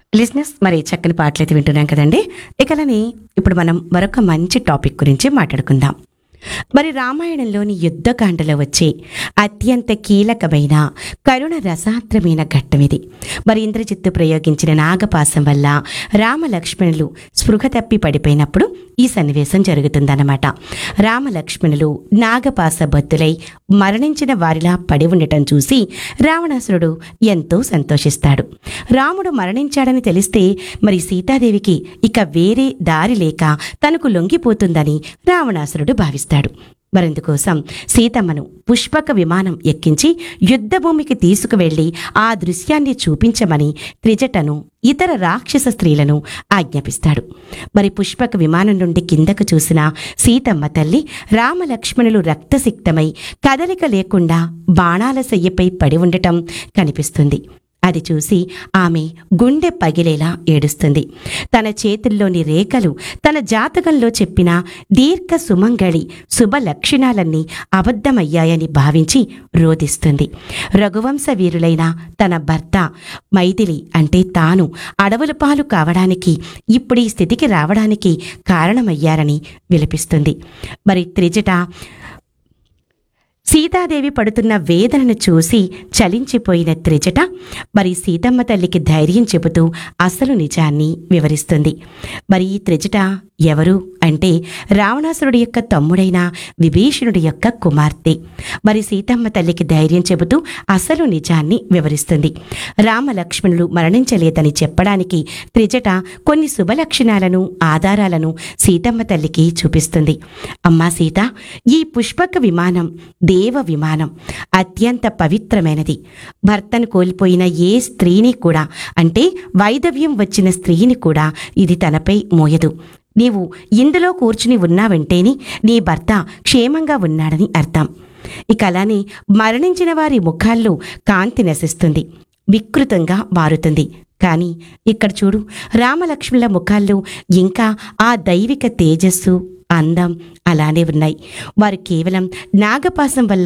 లిజినెస్ మరి చక్కని పాటలు అయితే వింటున్నాం కదండి ఇకలని ఇప్పుడు మనం మరొక మంచి టాపిక్ గురించి మాట్లాడుకుందాం మరి రామాయణంలోని యుద్ధకాండలో వచ్చే అత్యంత కీలకమైన కరుణ రసాత్రమైన ఘట్టం ఇది మరి ఇంద్రజిత్తు ప్రయోగించిన నాగపాసం వల్ల రామ లక్ష్మణులు స్పృహ తప్పి పడిపోయినప్పుడు ఈ సన్నివేశం జరుగుతుందన్నమాట రామ లక్ష్మణులు నాగపాస బద్దులై మరణించిన వారిలా పడి ఉండటం చూసి రావణాసురుడు ఎంతో సంతోషిస్తాడు రాముడు మరణించాడని తెలిస్తే మరి సీతాదేవికి ఇక వేరే దారి లేక తనకు లొంగిపోతుందని రావణాసురుడు భావిస్తాడు మరిందుకోసం సీతమ్మను పుష్పక విమానం ఎక్కించి యుద్ధభూమికి తీసుకువెళ్లి ఆ దృశ్యాన్ని చూపించమని త్రిజటను ఇతర రాక్షస స్త్రీలను ఆజ్ఞాపిస్తాడు మరి పుష్పక విమానం నుండి కిందకు చూసిన సీతమ్మ తల్లి రామలక్ష్మణులు రక్తసిక్తమై కదలిక లేకుండా బాణాల శయ్యపై పడి ఉండటం కనిపిస్తుంది అది చూసి ఆమె గుండె పగిలేలా ఏడుస్తుంది తన చేతుల్లోని రేఖలు తన జాతకంలో చెప్పిన దీర్ఘ సుమంగళి శుభ లక్షణాలన్నీ అబద్ధమయ్యాయని భావించి రోధిస్తుంది రఘువంశ వీరులైన తన భర్త మైథిలి అంటే తాను అడవుల పాలు కావడానికి ఇప్పుడు ఈ స్థితికి రావడానికి కారణమయ్యారని విలపిస్తుంది మరి త్రిజట సీతాదేవి పడుతున్న వేదనను చూసి చలించిపోయిన త్రిజట మరి సీతమ్మ తల్లికి ధైర్యం చెబుతూ అసలు నిజాన్ని వివరిస్తుంది మరి ఈ త్రిజట ఎవరు అంటే రావణాసురుడి యొక్క తమ్ముడైన విభీషణుడి యొక్క కుమార్తె మరి సీతమ్మ తల్లికి ధైర్యం చెబుతూ అసలు నిజాన్ని వివరిస్తుంది రామ లక్ష్మణులు మరణించలేదని చెప్పడానికి త్రిజట కొన్ని శుభలక్షణాలను ఆధారాలను సీతమ్మ తల్లికి చూపిస్తుంది అమ్మా సీత ఈ పుష్పక విమానం దేవ విమానం అత్యంత పవిత్రమైనది భర్తను కోల్పోయిన ఏ స్త్రీని కూడా అంటే వైదవ్యం వచ్చిన స్త్రీని కూడా ఇది తనపై మోయదు నీవు ఇందులో కూర్చుని ఉన్నావంటేని నీ భర్త క్షేమంగా ఉన్నాడని అర్థం ఇక అలానే మరణించిన వారి ముఖాల్లో కాంతి నశిస్తుంది వికృతంగా మారుతుంది కానీ ఇక్కడ చూడు రామలక్ష్మణుల ముఖాల్లో ఇంకా ఆ దైవిక తేజస్సు అందం అలానే ఉన్నాయి వారు కేవలం నాగపాసం వల్ల